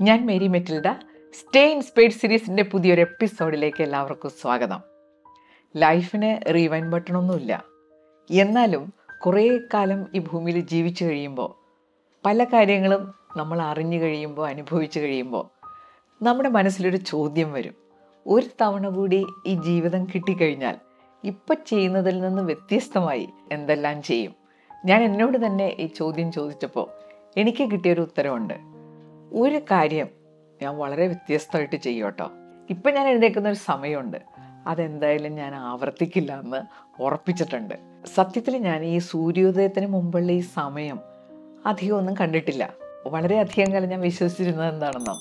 ഞാൻ Mary Matilda stay inspired സീരീസിൻ്റെ പുതിയൊരു എപ്പിസോഡിലേക്ക് എല്ലാവർക്കും സ്വാഗതം ലൈഫിന് റീവൈൻ ബട്ടണൊന്നുമില്ല എന്നാലും കുറേ കാലം ഈ ഭൂമിയിൽ ജീവിച്ചു കഴിയുമ്പോൾ പല കാര്യങ്ങളും നമ്മൾ അറിഞ്ഞു കഴിയുമ്പോൾ അനുഭവിച്ചു കഴിയുമ്പോൾ നമ്മുടെ മനസ്സിലൊരു ചോദ്യം വരും ഒരു തവണ കൂടി ഈ ജീവിതം കിട്ടിക്കഴിഞ്ഞാൽ ഇപ്പം ചെയ്യുന്നതിൽ നിന്ന് വ്യത്യസ്തമായി എന്തെല്ലാം ചെയ്യും ഞാൻ എന്നോട് തന്നെ ഈ ചോദ്യം ചോദിച്ചപ്പോൾ എനിക്ക് കിട്ടിയൊരു ഉത്തരവുണ്ട് ഒരു കാര്യം ഞാൻ വളരെ വ്യത്യസ്തമായിട്ട് ചെയ്യും കേട്ടോ ഇപ്പം ഞാൻ എഴുന്നേക്കുന്ന ഒരു സമയമുണ്ട് അതെന്തായാലും ഞാൻ ആവർത്തിക്കില്ല എന്ന് ഉറപ്പിച്ചിട്ടുണ്ട് സത്യത്തിൽ ഞാൻ ഈ സൂര്യോദയത്തിന് മുമ്പുള്ള ഈ സമയം അധികം ഒന്നും കണ്ടിട്ടില്ല വളരെ അധികം കാലം ഞാൻ വിശ്വസിച്ചിരുന്നത് എന്താണെന്നോ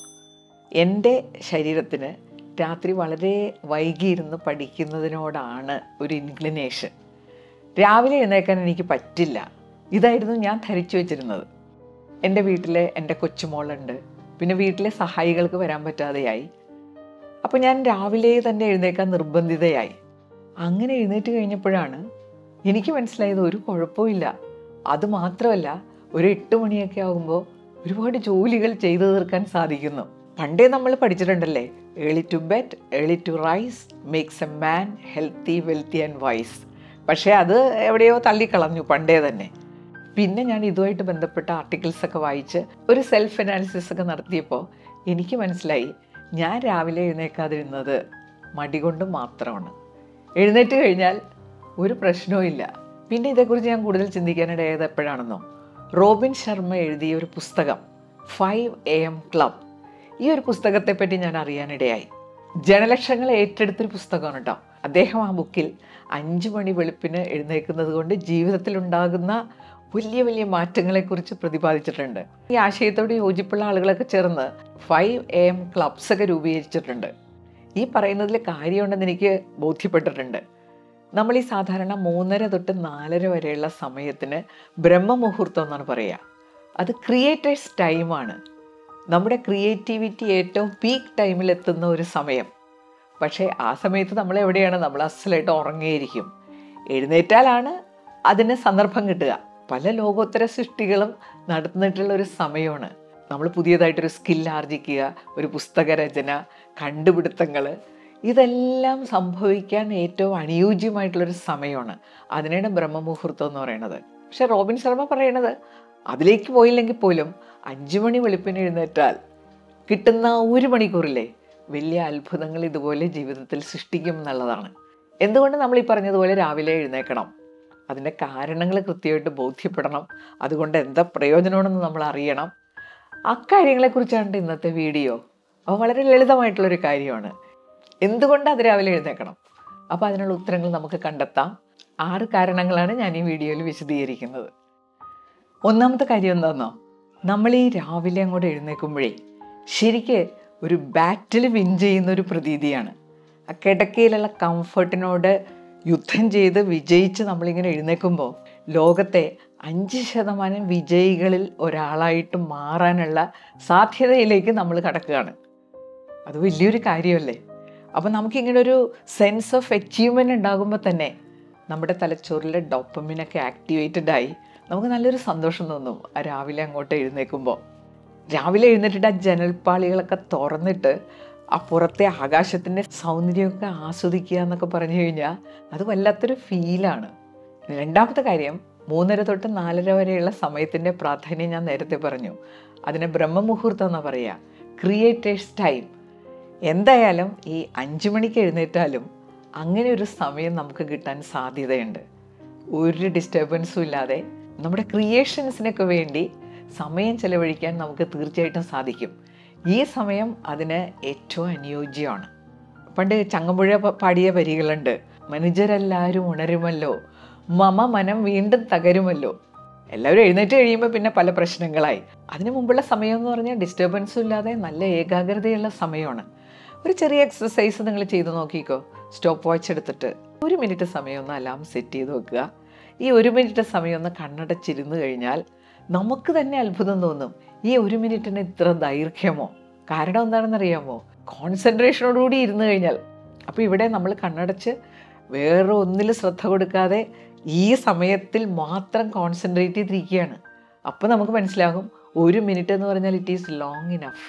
എൻ്റെ ശരീരത്തിന് രാത്രി വളരെ വൈകിയിരുന്ന് പഠിക്കുന്നതിനോടാണ് ഒരു ഇൻക്ലിനേഷൻ രാവിലെ എഴുന്നേക്കാൻ എനിക്ക് പറ്റില്ല ഇതായിരുന്നു ഞാൻ ധരിച്ചു വെച്ചിരുന്നത് എൻ്റെ വീട്ടിൽ എൻ്റെ കൊച്ചുമോളുണ്ട് പിന്നെ വീട്ടിലെ സഹായികൾക്ക് വരാൻ പറ്റാതെയായി അപ്പോൾ ഞാൻ രാവിലെ തന്നെ എഴുന്നേക്കാൻ നിർബന്ധിതയായി അങ്ങനെ എഴുന്നേറ്റ് കഴിഞ്ഞപ്പോഴാണ് എനിക്ക് മനസ്സിലായത് ഒരു കുഴപ്പമില്ല അത് മാത്രമല്ല ഒരു എട്ട് മണിയൊക്കെ ആകുമ്പോൾ ഒരുപാട് ജോലികൾ ചെയ്തു തീർക്കാൻ സാധിക്കുന്നു പണ്ടേ നമ്മൾ പഠിച്ചിട്ടുണ്ടല്ലേ early to bed early to rise makes a man healthy wealthy and wise പക്ഷേ അത് എവിടെയോ തള്ളിക്കളഞ്ഞു പണ്ടേ തന്നെ പിന്നെ ഞാൻ ഇതുമായിട്ട് ബന്ധപ്പെട്ട ആർട്ടിക്കിൾസ് ഒക്കെ വായിച്ച് ഒരു സെൽഫ് അനാലിസിസ് ഒക്കെ നടത്തിയപ്പോൾ എനിക്ക് മനസ്സിലായി ഞാൻ രാവിലെ എഴുന്നേക്കാതിരുന്നത് മടി കൊണ്ട് മാത്രമാണ് എഴുന്നേറ്റ് കഴിഞ്ഞാൽ ഒരു പ്രശ്നവും ഇല്ല പിന്നെ ഇതേക്കുറിച്ച് ഞാൻ കൂടുതൽ ചിന്തിക്കാനിടയായത് എപ്പോഴാണെന്നോ റോബിൻ ശർമ്മ എഴുതിയ ഒരു പുസ്തകം ഫൈവ് എ എം ക്ലബ് ഈ ഒരു പുസ്തകത്തെപ്പറ്റി ഞാൻ അറിയാനിടയായി ജനലക്ഷങ്ങൾ ഏറ്റെടുത്തൊരു പുസ്തകമാണ് കേട്ടോ അദ്ദേഹം ആ ബുക്കിൽ അഞ്ച് മണി വെളുപ്പിന് എഴുന്നേൽക്കുന്നത് കൊണ്ട് ജീവിതത്തിലുണ്ടാകുന്ന വലിയ വലിയ മാറ്റങ്ങളെക്കുറിച്ച് പ്രതിപാദിച്ചിട്ടുണ്ട് ഈ ആശയത്തോട് യോജിപ്പുള്ള ആളുകളൊക്കെ ചേർന്ന് ഫൈവ് എ എം ക്ലബ്സ് ഒക്കെ രൂപീകരിച്ചിട്ടുണ്ട് ഈ പറയുന്നതിൽ കാര്യമുണ്ടെന്ന് എനിക്ക് ബോധ്യപ്പെട്ടിട്ടുണ്ട് നമ്മൾ ഈ സാധാരണ മൂന്നര തൊട്ട് നാലര വരെയുള്ള സമയത്തിന് ബ്രഹ്മമുഹൂർത്തം എന്നാണ് പറയുക അത് ക്രിയേറ്റേഴ്സ് ടൈമാണ് നമ്മുടെ ക്രിയേറ്റിവിറ്റി ഏറ്റവും പീക്ക് ടൈമിൽ എത്തുന്ന ഒരു സമയം പക്ഷേ ആ സമയത്ത് നമ്മൾ എവിടെയാണ് നമ്മൾ അസലായിട്ട് ഉറങ്ങിയിരിക്കും എഴുന്നേറ്റാലാണ് അതിന് സന്ദർഭം കിട്ടുക പല ലോകോത്തര സൃഷ്ടികളും നടന്നിട്ടുള്ള ഒരു സമയമാണ് നമ്മൾ പുതിയതായിട്ടൊരു സ്കിൽ ആർജിക്കുക ഒരു പുസ്തക രചന കണ്ടുപിടുത്തങ്ങൾ ഇതെല്ലാം സംഭവിക്കാൻ ഏറ്റവും അനുയോജ്യമായിട്ടുള്ളൊരു സമയമാണ് അതിനാണ് ബ്രഹ്മമുഹൂർത്തം എന്ന് പറയുന്നത് പക്ഷെ റോബിൻ ശർമ്മ പറയണത് അതിലേക്ക് പോയില്ലെങ്കിൽ പോലും അഞ്ചു മണി വെളുപ്പിന് എഴുന്നേറ്റാൽ കിട്ടുന്ന ഒരു മണിക്കൂറില്ലേ വലിയ അത്ഭുതങ്ങൾ ഇതുപോലെ ജീവിതത്തിൽ സൃഷ്ടിക്കും എന്നുള്ളതാണ് എന്തുകൊണ്ട് നമ്മൾ ഈ പറഞ്ഞതുപോലെ രാവിലെ എഴുന്നേക്കണം അതിൻ്റെ കാരണങ്ങൾ കൃത്യമായിട്ട് ബോധ്യപ്പെടണം അതുകൊണ്ട് എന്താ പ്രയോജനമാണെന്ന് നമ്മൾ അറിയണം അക്കാര്യങ്ങളെക്കുറിച്ചാണ് ഇന്നത്തെ വീഡിയോ അപ്പോൾ വളരെ ലളിതമായിട്ടുള്ളൊരു കാര്യമാണ് എന്തുകൊണ്ട് അത് രാവിലെ എഴുന്നേക്കണം അപ്പോൾ അതിനുള്ള ഉത്തരങ്ങൾ നമുക്ക് കണ്ടെത്താം ആറ് കാരണങ്ങളാണ് ഞാൻ ഈ വീഡിയോയിൽ വിശദീകരിക്കുന്നത് ഒന്നാമത്തെ കാര്യം എന്താണെന്നോ നമ്മൾ ഈ രാവിലെ അങ്ങോട്ട് എഴുന്നേൽക്കുമ്പോഴേ ശരിക്ക് ഒരു ബാറ്റിൽ വിൻ ചെയ്യുന്ന ഒരു പ്രതീതിയാണ് ആ കിടക്കയിലുള്ള കംഫർട്ടിനോട് യുദ്ധം ചെയ്ത് വിജയിച്ച് നമ്മളിങ്ങനെ എഴുന്നേൽക്കുമ്പോൾ ലോകത്തെ അഞ്ച് ശതമാനം വിജയികളിൽ ഒരാളായിട്ട് മാറാനുള്ള സാധ്യതയിലേക്ക് നമ്മൾ കടക്കുകയാണ് അത് വലിയൊരു കാര്യമല്ലേ അപ്പോൾ നമുക്കിങ്ങനെ ഒരു സെൻസ് ഓഫ് അച്ചീവ്മെൻ്റ് ഉണ്ടാകുമ്പോൾ തന്നെ നമ്മുടെ തലച്ചോറിലെ ഡോപ്പമിനൊക്കെ ആക്ടിവേറ്റഡ് ആയി നമുക്ക് നല്ലൊരു സന്തോഷം തോന്നും ആ രാവിലെ അങ്ങോട്ട് എഴുന്നേൽക്കുമ്പോൾ രാവിലെ എഴുന്നേറ്റിട്ട് ആ ജനൽപ്പാളികളൊക്കെ തുറന്നിട്ട് ആ പുറത്തെ ആകാശത്തിൻ്റെ സൗന്ദര്യമൊക്കെ ആസ്വദിക്കുക എന്നൊക്കെ പറഞ്ഞു കഴിഞ്ഞാൽ അത് വല്ലാത്തൊരു ഫീലാണ് രണ്ടാമത്തെ കാര്യം മൂന്നര തൊട്ട് നാലര വരെയുള്ള സമയത്തിൻ്റെ പ്രാധാന്യം ഞാൻ നേരത്തെ പറഞ്ഞു അതിനെ ബ്രഹ്മമുഹൂർത്തം എന്നാണ് പറയുക ക്രിയേറ്റേഴ്സ് ടൈം എന്തായാലും ഈ അഞ്ചു മണിക്ക് എഴുന്നേറ്റാലും അങ്ങനെ ഒരു സമയം നമുക്ക് കിട്ടാൻ സാധ്യതയുണ്ട് ഒരു ഡിസ്റ്റർബൻസും ഇല്ലാതെ നമ്മുടെ ക്രിയേഷൻസിനൊക്കെ വേണ്ടി സമയം ചെലവഴിക്കാൻ നമുക്ക് തീർച്ചയായിട്ടും സാധിക്കും ഈ സമയം അതിന് ഏറ്റവും അനുയോജ്യമാണ് പണ്ട് ചങ്ങമ്പുഴ പാടിയ വരികളുണ്ട് മനുജരെല്ലാവരും ഉണരുമല്ലോ മമ മനം വീണ്ടും തകരുമല്ലോ എല്ലാവരും എഴുന്നേറ്റ് കഴിയുമ്പോൾ പിന്നെ പല പ്രശ്നങ്ങളായി അതിനു മുമ്പുള്ള സമയം എന്ന് പറഞ്ഞാൽ ഡിസ്റ്റർബൻസും ഇല്ലാതെ നല്ല ഏകാഗ്രതയുള്ള സമയമാണ് ഒരു ചെറിയ എക്സസൈസ് നിങ്ങൾ ചെയ്ത് നോക്കിക്കോ സ്റ്റോപ്പ് വാച്ച് എടുത്തിട്ട് ഒരു മിനിറ്റ് സമയം ഒന്ന് അലാം സെറ്റ് ചെയ്ത് വെക്കുക ഈ ഒരു മിനിറ്റ് സമയം ഒന്ന് കണ്ണടച്ചിരുന്ന് കഴിഞ്ഞാൽ നമുക്ക് തന്നെ അത്ഭുതം തോന്നും ഈ ഒരു മിനിറ്റിന് ഇത്ര ദൈർഘ്യമോ കാരണം എന്താണെന്നറിയാമോ കോൺസെൻട്രേഷനോടുകൂടി ഇരുന്ന് കഴിഞ്ഞാൽ അപ്പോൾ ഇവിടെ നമ്മൾ കണ്ണടച്ച് വേറെ ഒന്നിൽ ശ്രദ്ധ കൊടുക്കാതെ ഈ സമയത്തിൽ മാത്രം കോൺസെൻട്രേറ്റ് ചെയ്തിരിക്കുകയാണ് അപ്പോൾ നമുക്ക് മനസ്സിലാകും ഒരു മിനിറ്റ് എന്ന് പറഞ്ഞാൽ ഇറ്റ് ഈസ് ലോങ് ഇനഫ്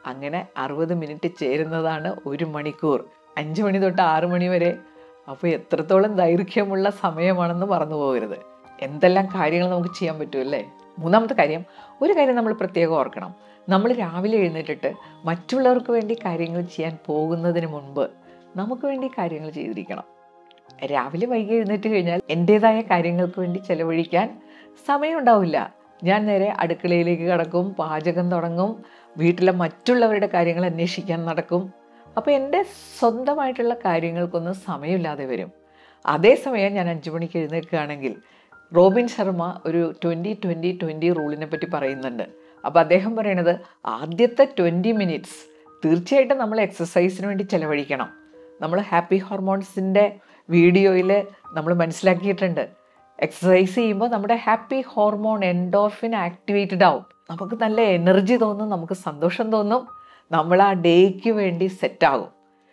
അങ്ങനെ അറുപത് മിനിറ്റ് ചേരുന്നതാണ് ഒരു മണിക്കൂർ അഞ്ച് മണി തൊട്ട് ആറ് മണി വരെ അപ്പോൾ എത്രത്തോളം ദൈർഘ്യമുള്ള സമയമാണെന്ന് മറന്നു പോകരുത് എന്തെല്ലാം കാര്യങ്ങൾ നമുക്ക് ചെയ്യാൻ പറ്റുമല്ലേ മൂന്നാമത്തെ കാര്യം ഒരു കാര്യം നമ്മൾ പ്രത്യേകം ഓർക്കണം നമ്മൾ രാവിലെ എഴുന്നേറ്റിട്ട് മറ്റുള്ളവർക്ക് വേണ്ടി കാര്യങ്ങൾ ചെയ്യാൻ പോകുന്നതിന് മുൻപ് നമുക്ക് വേണ്ടി കാര്യങ്ങൾ ചെയ്തിരിക്കണം രാവിലെ വൈകി എഴുന്നേറ്റ് കഴിഞ്ഞാൽ എൻ്റേതായ കാര്യങ്ങൾക്ക് വേണ്ടി ചെലവഴിക്കാൻ സമയമുണ്ടാവില്ല ഞാൻ നേരെ അടുക്കളയിലേക്ക് കടക്കും പാചകം തുടങ്ങും വീട്ടിലെ മറ്റുള്ളവരുടെ കാര്യങ്ങൾ അന്വേഷിക്കാൻ നടക്കും അപ്പോൾ എൻ്റെ സ്വന്തമായിട്ടുള്ള കാര്യങ്ങൾക്കൊന്നും സമയമില്ലാതെ വരും അതേസമയം ഞാൻ അഞ്ചു മണിക്ക് എഴുന്നേൽക്കുകയാണെങ്കിൽ റോബിൻ ശർമ്മ ഒരു ട്വൻറ്റി ട്വൻറ്റി ട്വൻറ്റി റൂളിനെ പറ്റി പറയുന്നുണ്ട് അപ്പോൾ അദ്ദേഹം പറയണത് ആദ്യത്തെ ട്വൻറ്റി മിനിറ്റ്സ് തീർച്ചയായിട്ടും നമ്മൾ എക്സസൈസിന് വേണ്ടി ചിലവഴിക്കണം നമ്മൾ ഹാപ്പി ഹോർമോൺസിൻ്റെ വീഡിയോയിൽ നമ്മൾ മനസ്സിലാക്കിയിട്ടുണ്ട് എക്സസൈസ് ചെയ്യുമ്പോൾ നമ്മുടെ ഹാപ്പി ഹോർമോൺ എൻഡോർഫിൻ ആക്ടിവേറ്റഡ് ആവും നമുക്ക് നല്ല എനർജി തോന്നും നമുക്ക് സന്തോഷം തോന്നും നമ്മൾ ആ ഡേക്ക് വേണ്ടി സെറ്റാകും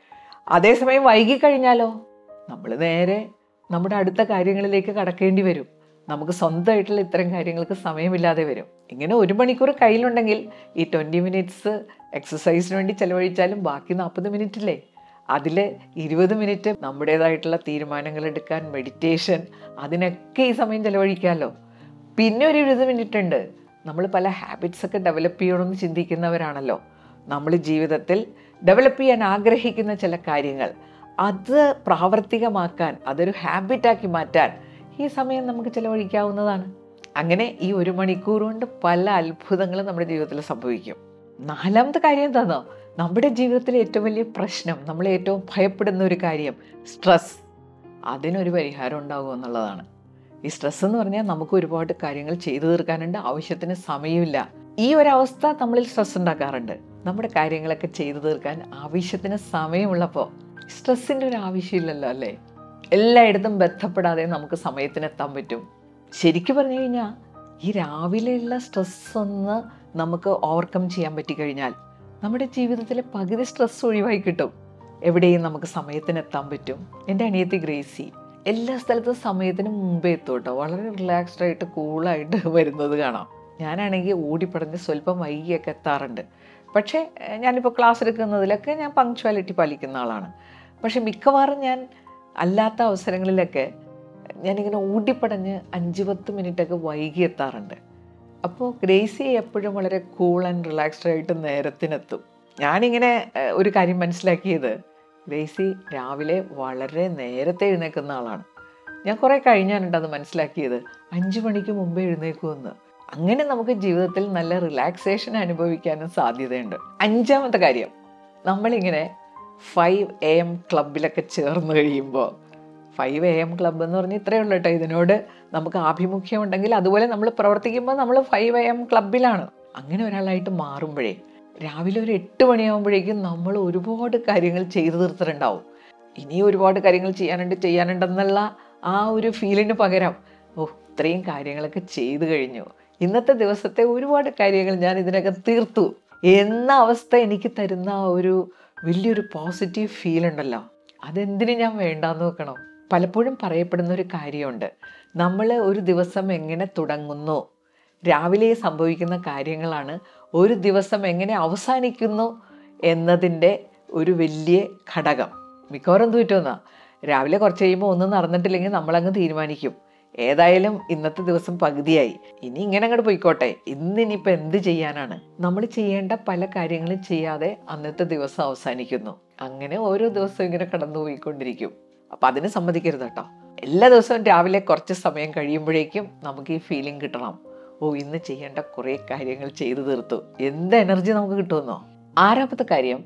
അതേസമയം വൈകിക്കഴിഞ്ഞാലോ നമ്മൾ നേരെ നമ്മുടെ അടുത്ത കാര്യങ്ങളിലേക്ക് കടക്കേണ്ടി വരും നമുക്ക് സ്വന്തമായിട്ടുള്ള ഇത്തരം കാര്യങ്ങൾക്ക് സമയമില്ലാതെ വരും ഇങ്ങനെ ഒരു മണിക്കൂർ കയ്യിലുണ്ടെങ്കിൽ ഈ ട്വൻറ്റി മിനിറ്റ്സ് എക്സസൈസിന് വേണ്ടി ചിലവഴിച്ചാലും ബാക്കി നാൽപ്പത് മിനിറ്റില്ലേ അതിൽ ഇരുപത് മിനിറ്റ് നമ്മുടേതായിട്ടുള്ള തീരുമാനങ്ങൾ എടുക്കാൻ മെഡിറ്റേഷൻ അതിനൊക്കെ ഈ സമയം ചിലവഴിക്കാമല്ലോ പിന്നെ ഒരു ഇരുപത് മിനിറ്റ് ഉണ്ട് നമ്മൾ പല ഹാബിറ്റ്സ് ഒക്കെ ഡെവലപ്പ് ചെയ്യണമെന്ന് ചിന്തിക്കുന്നവരാണല്ലോ നമ്മൾ ജീവിതത്തിൽ ഡെവലപ്പ് ചെയ്യാൻ ആഗ്രഹിക്കുന്ന ചില കാര്യങ്ങൾ അത് പ്രാവർത്തികമാക്കാൻ അതൊരു ഹാബിറ്റാക്കി മാറ്റാൻ ഈ സമയം നമുക്ക് ചിലവഴിക്കാവുന്നതാണ് അങ്ങനെ ഈ ഒരു മണിക്കൂർ കൊണ്ട് പല അത്ഭുതങ്ങളും നമ്മുടെ ജീവിതത്തിൽ സംഭവിക്കും നാലാമത്തെ കാര്യം എന്താണെന്നോ നമ്മുടെ ജീവിതത്തിലെ ഏറ്റവും വലിയ പ്രശ്നം നമ്മൾ ഏറ്റവും ഭയപ്പെടുന്ന ഒരു കാര്യം സ്ട്രെസ് അതിനൊരു പരിഹാരം ഉണ്ടാകും എന്നുള്ളതാണ് ഈ സ്ട്രെസ് എന്ന് പറഞ്ഞാൽ നമുക്ക് ഒരുപാട് കാര്യങ്ങൾ ചെയ്തു തീർക്കാനുണ്ട് ആവശ്യത്തിന് സമയമില്ല ഈ ഒരവസ്ഥ നമ്മളിൽ സ്ട്രെസ് ഉണ്ടാക്കാറുണ്ട് നമ്മുടെ കാര്യങ്ങളൊക്കെ ചെയ്തു തീർക്കാൻ ആവശ്യത്തിന് സമയമുള്ളപ്പോൾ സ്ട്രെസ്സിൻ്റെ ഒരു ആവശ്യമില്ലല്ലോ അല്ലേ എല്ലായിടത്തും ബന്ധപ്പെടാതെ നമുക്ക് സമയത്തിന് എത്താൻ പറ്റും ശരിക്കും പറഞ്ഞു കഴിഞ്ഞാൽ ഈ രാവിലെയുള്ള സ്ട്രെസ് ഒന്ന് നമുക്ക് ഓവർകം ചെയ്യാൻ പറ്റിക്കഴിഞ്ഞാൽ നമ്മുടെ ജീവിതത്തിലെ പകുതി സ്ട്രെസ് ഒഴിവായി കിട്ടും എവിടെയും നമുക്ക് സമയത്തിന് എത്താൻ പറ്റും എൻ്റെ അനിയത്തി ഗ്രേസി എല്ലാ സ്ഥലത്തും സമയത്തിന് മുമ്പേ എത്തും കേട്ടോ വളരെ റിലാക്സ്ഡ് ആയിട്ട് കൂളായിട്ട് വരുന്നത് കാണാം ഞാനാണെങ്കിൽ ഓടിപ്പടഞ്ഞ് സ്വല്പം വൈകിയൊക്കെ എത്താറുണ്ട് പക്ഷേ ഏഹ്, ഞാനിപ്പോൾ ക്ലാസ് എടുക്കുന്നതിലൊക്കെ ഞാൻ പങ്ക്ച്വാലിറ്റി പാലിക്കുന്ന ആളാണ് പക്ഷെ മിക്കവാറും ഞാൻ അല്ലാത്ത അവസരങ്ങളിലൊക്കെ ഞാനിങ്ങനെ ഓടിപ്പടഞ്ഞ് അഞ്ച് പത്ത് മിനിറ്റൊക്കെ വൈകി എത്താറുണ്ട് അപ്പോൾ ഗ്രേസി എപ്പോഴും വളരെ കൂൾ ആൻഡ് റിലാക്സ്ഡ് ആയിട്ട് നേരത്തിനെത്തും ഞാനിങ്ങനെ ഏഹ്, ഒരു കാര്യം മനസ്സിലാക്കിയത് ഗ്രേസി രാവിലെ വളരെ നേരത്തെ എഴുന്നേൽക്കുന്ന ആളാണ് ഞാൻ കുറേ കഴിഞ്ഞാണ് അത് മനസ്സിലാക്കിയത് അഞ്ച് മണിക്ക് മുമ്പേ എഴുന്നേക്കുമെന്ന് അങ്ങനെ നമുക്ക് ജീവിതത്തിൽ നല്ല റിലാക്സേഷൻ അനുഭവിക്കാനും സാധ്യതയുണ്ട് അഞ്ചാമത്തെ കാര്യം നമ്മളിങ്ങനെ ഫൈവ് എ എം ക്ലബിലൊക്കെ ചേർന്ന് കഴിയുമ്പോൾ ഫൈവ് എ എം ക്ലബ്ബ് എന്ന് പറഞ്ഞാൽ ഇത്രയേ ഉള്ളൂ കേട്ടോ ഇതിനോട് നമുക്ക് ആഭിമുഖ്യം ഉണ്ടെങ്കിൽ അതുപോലെ നമ്മൾ പ്രവർത്തിക്കുമ്പോൾ നമ്മൾ ഫൈവ് എ എം ക്ലബിലാണ് അങ്ങനെ ഒരാളായിട്ട് മാറുമ്പോഴേ രാവിലെ ഒരു എട്ട് മണിയാകുമ്പോഴേക്കും നമ്മൾ ഒരുപാട് കാര്യങ്ങൾ ചെയ്തു തീർത്തിട്ടുണ്ടാവും ഇനി ഒരുപാട് കാര്യങ്ങൾ ചെയ്യാനുണ്ട് ചെയ്യാനുണ്ടെന്നുള്ള ആ ഒരു ഫീലിന് പകരം ഓ ഇത്രയും കാര്യങ്ങളൊക്കെ ചെയ്തു കഴിഞ്ഞു ഇന്നത്തെ ദിവസത്തെ ഒരുപാട് കാര്യങ്ങൾ ഞാൻ ഇതിനകം തീർത്തു എന്ന അവസ്ഥ എനിക്ക് തരുന്ന ആ ഒരു വലിയൊരു പോസിറ്റീവ് ഫീൽ ഉണ്ടല്ലോ അതെന്തിനു ഞാൻ വേണ്ടാന്ന് നോക്കണം പലപ്പോഴും പറയപ്പെടുന്ന ഒരു കാര്യമുണ്ട് നമ്മൾ ഒരു ദിവസം എങ്ങനെ തുടങ്ങുന്നു രാവിലെ സംഭവിക്കുന്ന കാര്യങ്ങളാണ് ഒരു ദിവസം എങ്ങനെ അവസാനിക്കുന്നു എന്നതിൻ്റെ ഒരു വലിയ ഘടകം മിക്കവാറും എന്ത് പറ്റുമെന്നാ രാവിലെ കുറച്ച് കഴിയുമ്പോൾ ഒന്നും നടന്നിട്ടില്ലെങ്കിൽ നമ്മളങ്ങ് തീരുമാനിക്കും ഏതായാലും ഇന്നത്തെ ദിവസം പകുതിയായി ഇനി ഇങ്ങനെ അങ്ങോട്ട് പോയിക്കോട്ടെ ഇന്നിനിപ്പോൾ എന്ത് ചെയ്യാനാണ് നമ്മൾ ചെയ്യേണ്ട പല കാര്യങ്ങളും ചെയ്യാതെ അന്നത്തെ ദിവസം അവസാനിക്കുന്നു അങ്ങനെ ഓരോ ദിവസവും ഇങ്ങനെ കടന്നു പോയിക്കൊണ്ടിരിക്കും അപ്പം അതിന് സമ്മതിക്കരുത് കേട്ടോ എല്ലാ ദിവസവും രാവിലെ കുറച്ച് സമയം കഴിയുമ്പോഴേക്കും നമുക്ക് ഈ ഫീലിംഗ് കിട്ടണം ഓ ഇന്ന് ചെയ്യേണ്ട കുറേ കാര്യങ്ങൾ ചെയ്തു തീർത്തു എന്ത് എനർജി നമുക്ക് കിട്ടുമെന്നോ ആറാമത്തെ കാര്യം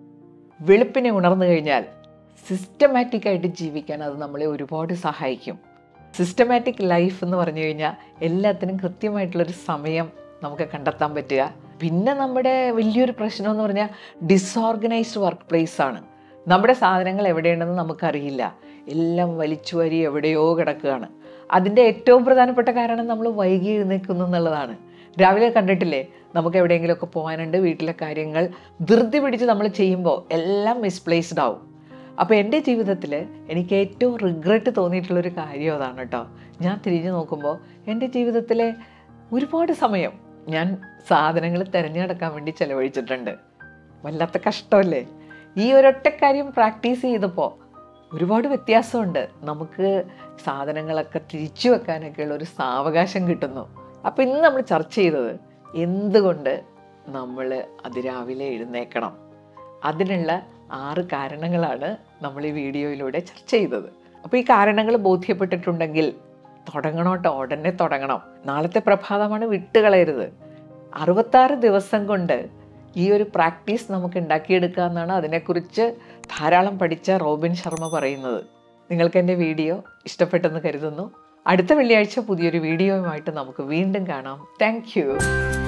വെളുപ്പിനെ ഉണർന്നു കഴിഞ്ഞാൽ സിസ്റ്റമാറ്റിക് ആയിട്ട് ജീവിക്കാൻ അത് നമ്മളെ ഒരുപാട് സഹായിക്കും സിസ്റ്റമാറ്റിക് ലൈഫ് എന്ന് പറഞ്ഞു കഴിഞ്ഞാൽ എല്ലാത്തിനും കൃത്യമായിട്ടുള്ളൊരു സമയം നമുക്ക് കണ്ടെത്താൻ പറ്റുക പിന്നെ നമ്മുടെ വലിയൊരു പ്രശ്നം എന്ന് പറഞ്ഞാൽ ഡിസോർഗനൈസ്ഡ് വർക്ക് പ്ലേസ് ആണ് നമ്മുടെ സാധനങ്ങൾ എവിടെയുണ്ടെന്ന് നമുക്കറിയില്ല എല്ലാം വലിച്ചു വാരി എവിടെയോ കിടക്കുകയാണ് അതിൻ്റെ ഏറ്റവും പ്രധാനപ്പെട്ട കാരണം നമ്മൾ വൈകി എഴുന്നേൽക്കുന്നു എന്നുള്ളതാണ് രാവിലെ കണ്ടിട്ടില്ലേ നമുക്ക് എവിടെയെങ്കിലുമൊക്കെ പോകാനുണ്ട് വീട്ടിലെ കാര്യങ്ങൾ ധൃതി പിടിച്ച് നമ്മൾ ചെയ്യുമ്പോൾ എല്ലാം മിസ്പ്ലേസ്ഡ് ആവും അപ്പോൾ എൻ്റെ ജീവിതത്തിൽ എനിക്ക് ഏറ്റവും റിഗ്രറ്റ് തോന്നിയിട്ടുള്ളൊരു കാര്യം അതാണ് കേട്ടോ ഞാൻ തിരിഞ്ഞു നോക്കുമ്പോൾ എൻ്റെ ജീവിതത്തിലെ ഒരുപാട് സമയം ഞാൻ സാധനങ്ങൾ തിരഞ്ഞെടുക്കാൻ വേണ്ടി ചിലവഴിച്ചിട്ടുണ്ട് വല്ലാത്ത കഷ്ടമല്ലേ ഈ ഒരൊറ്റ കാര്യം പ്രാക്ടീസ് ചെയ്തപ്പോൾ ഒരുപാട് വ്യത്യാസമുണ്ട് നമുക്ക് സാധനങ്ങളൊക്കെ തിരിച്ചു വെക്കാനൊക്കെയുള്ള ഒരു സാവകാശം കിട്ടുന്നു അപ്പോൾ ഇന്ന് നമ്മൾ ചർച്ച ചെയ്തത് എന്തുകൊണ്ട് നമ്മൾ അതിരാവിലെ എഴുന്നേക്കണം അതിനുള്ള ആറ് കാരണങ്ങളാണ് നമ്മൾ ഈ വീഡിയോയിലൂടെ ചർച്ച ചെയ്തത് അപ്പോൾ ഈ കാരണങ്ങൾ ബോധ്യപ്പെട്ടിട്ടുണ്ടെങ്കിൽ തുടങ്ങണം കേട്ടോ ഉടനെ തുടങ്ങണം നാളത്തെ പ്രഭാതമാണ് വിട്ടുകളയരുത് അറുപത്താറ് ദിവസം കൊണ്ട് ഈ ഒരു പ്രാക്ടീസ് നമുക്ക് ഉണ്ടാക്കിയെടുക്കുക എന്നാണ് അതിനെക്കുറിച്ച് ധാരാളം പഠിച്ച റോബിൻ ശർമ്മ പറയുന്നത് നിങ്ങൾക്ക് എൻ്റെ വീഡിയോ ഇഷ്ടപ്പെട്ടെന്ന് കരുതുന്നു അടുത്ത വെള്ളിയാഴ്ച പുതിയൊരു വീഡിയോയുമായിട്ട് നമുക്ക് വീണ്ടും കാണാം താങ്ക്